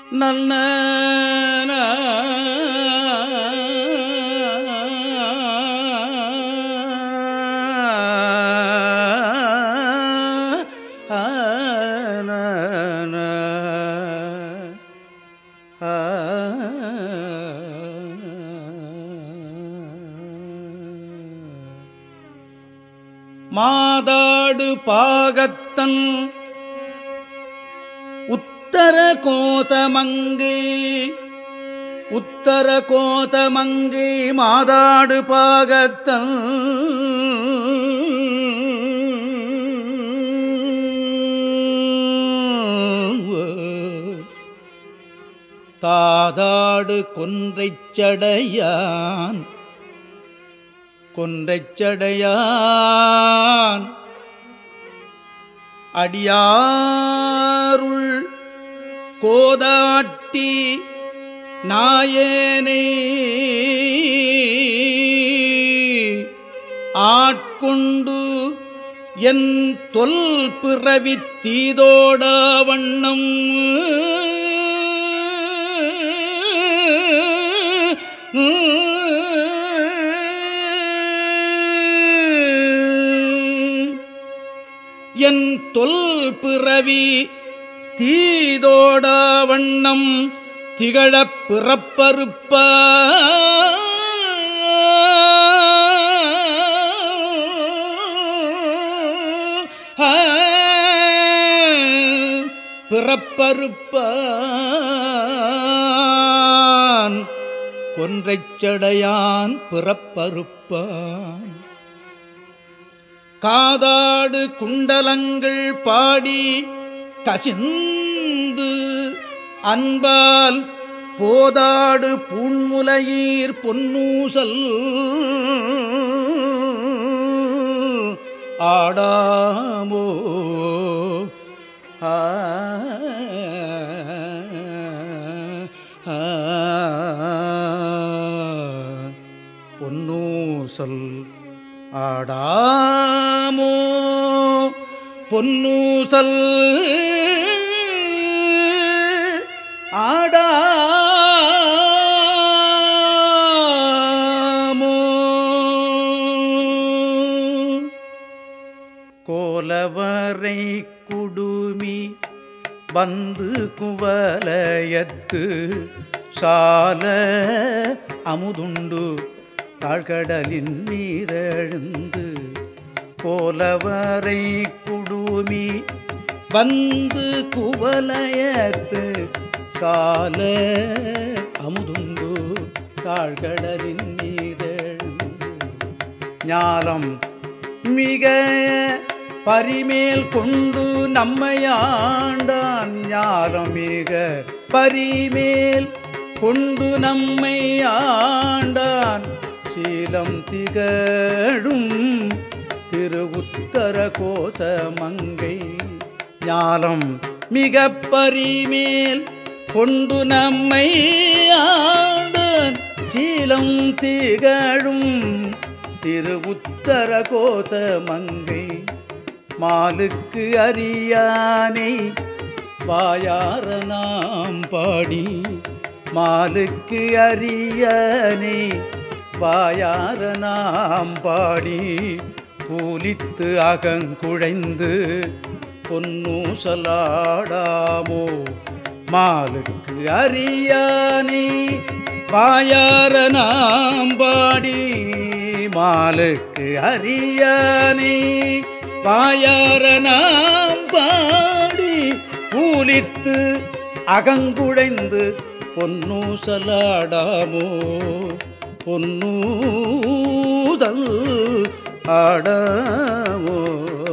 நல்ல மாதாடு பாகத்தன் உத்தர கோதமங்கை உத்தர கோதமங்கை மாதாடு பாகத்தன் தாதாடு கொன்றைச் சடையான் கொன்றைச் சடையான் அடியாருள் கோதாட்டி நாயனை ஆட்கொண்டு என் தொல் பிறவி தீதோட வண்ணம் என் தொல் பிறவி தீதோட வண்ணம் திகழப் பிறப்பறுப்ப பிறப்பறுப்பான் கொன்றைச் சடையான் பிறப்பறுப்பான் காதாடு குண்டலங்கள் பாடி கசிந்து அன்பால் போதாடு பூண்முலையீர் பொன்னூசல் ஆடாமோ ஆ ஆ, பொன்னூசல் ஆடாமோ பொன்னூசல் ஆடாமோ கோலவரை குடுமி வந்து குவலயத்து சால அமுதுண்டு தாழ்கடலின் நீரெழுந்து கோலவரை குடுமி வந்து குவலயத்து சால அமுதுண்டு தாழ்கடலின் நீரெழுந்து ஞாலம் மிக பரிமேல் கொண்டு நம்மையாண்டான் ஞாலம் மிக பரிமேல் கொண்டு நம்மை ஆண்டான் சீலம் திகழும் திரு உத்தர கோச மங்கை ஞாலம் மிக பரிமேல் கொண்டு நம்மை ஆண்டான் சீலம் திகழும் திரு உத்தர கோத மங்கை மாலுக்கு அறியானை வாயார நாம் பாடி மாலுக்கு அறியானை வாயார நாம் பாடி பூலித்து அகங்குழைந்து பொன்னூசலாடாமோ மாலுக்கு அறியானை வாயார நாம் பாடி மாலுக்கு அறியானை வாயார நாம் பாடி பூலித்து அகங்குடைந்து பொன்னூசலாடாமோ பொன்னூதல் ஆடாமோ